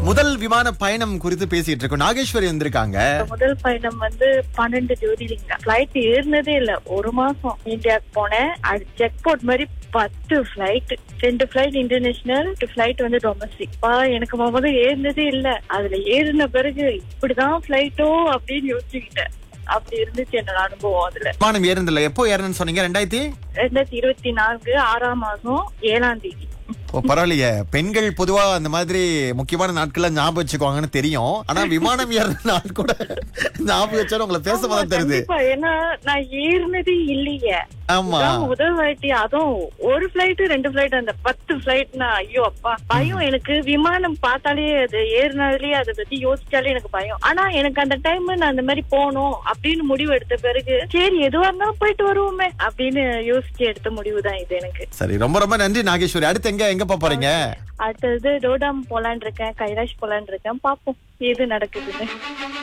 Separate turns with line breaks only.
முதல் விமான பயணம் குறித்து பேசிட்டு இருக்கோம் நாகேஸ்வரி வந்திருக்காங்க
முதல் பயணம் வந்து பன்னெண்டு ஜோதிலிங்க பிளைட் ஏறினதே இல்ல ஒரு மாசம் இந்தியாவுக்கு போனேன் அது செக் போர்ட் மாதிரி பத்து பிளைட் ரெண்டு பிளைட் இன்டர்நேஷனல் பிளைட் வந்து டொமஸ்டிக் பா எனக்கு முதல்ல ஏறினதே இல்ல அதுல ஏறின பிறகு இப்படிதான் பிளைட்டோ அப்படின்னு யோசிச்சுக்கிட்டேன் அப்படி இருந்துச்சு என்னோட அனுபவம் அதுல
விமானம் ஏறுந்தில்ல எப்போ ஏறணும்னு சொன்னீங்க ரெண்டாயிரத்தி
ரெண்டாயிரத்தி இருபத்தி நான்கு ஆறாம் மாசம் ஏழாம் தேதி
ஓ பரவாயில்லையே பெண்கள் பொதுவா அந்த மாதிரி முக்கியமான நாட்கள்ல ஞாபகம் வச்சுக்குவாங்கன்னு தெரியும் ஆனா விமானம் ஏறுற நாள் கூட ஞாபகம் வச்சாலும் உங்களை பேச தான் தெரியுது
கண்டிப்பா ஏன்னா நான் ஏறினதே இல்லையே
ஆமா
இதான் முதல் வாட்டி அதுவும் ஒரு பிளைட் ரெண்டு பிளைட் அந்த பத்து பிளைட்னா ஐயோ அப்பா பயம் எனக்கு விமானம் பார்த்தாலே அது ஏறினாலே அதை பத்தி யோசிச்சாலே எனக்கு பயம் ஆனா எனக்கு அந்த டைம் நான் அந்த மாதிரி போகணும் அப்படின்னு முடிவு எடுத்த பிறகு சரி எதுவா இருந்தாலும் போயிட்டு வருவோமே அப்படின்னு யோசிச்சு எடுத்த முடிவு தான் இது எனக்கு
சரி ரொம்ப ரொம்ப நன்றி நாகேஸ்வரி அடுத்து எங்க எங்க போப் போறீங்க
அடுத்தது ரோடாம் போலான் இருக்கேன் கைலாஷ் போலான் இருக்கேன் பாப்போம் எது நடக்குதுன்னு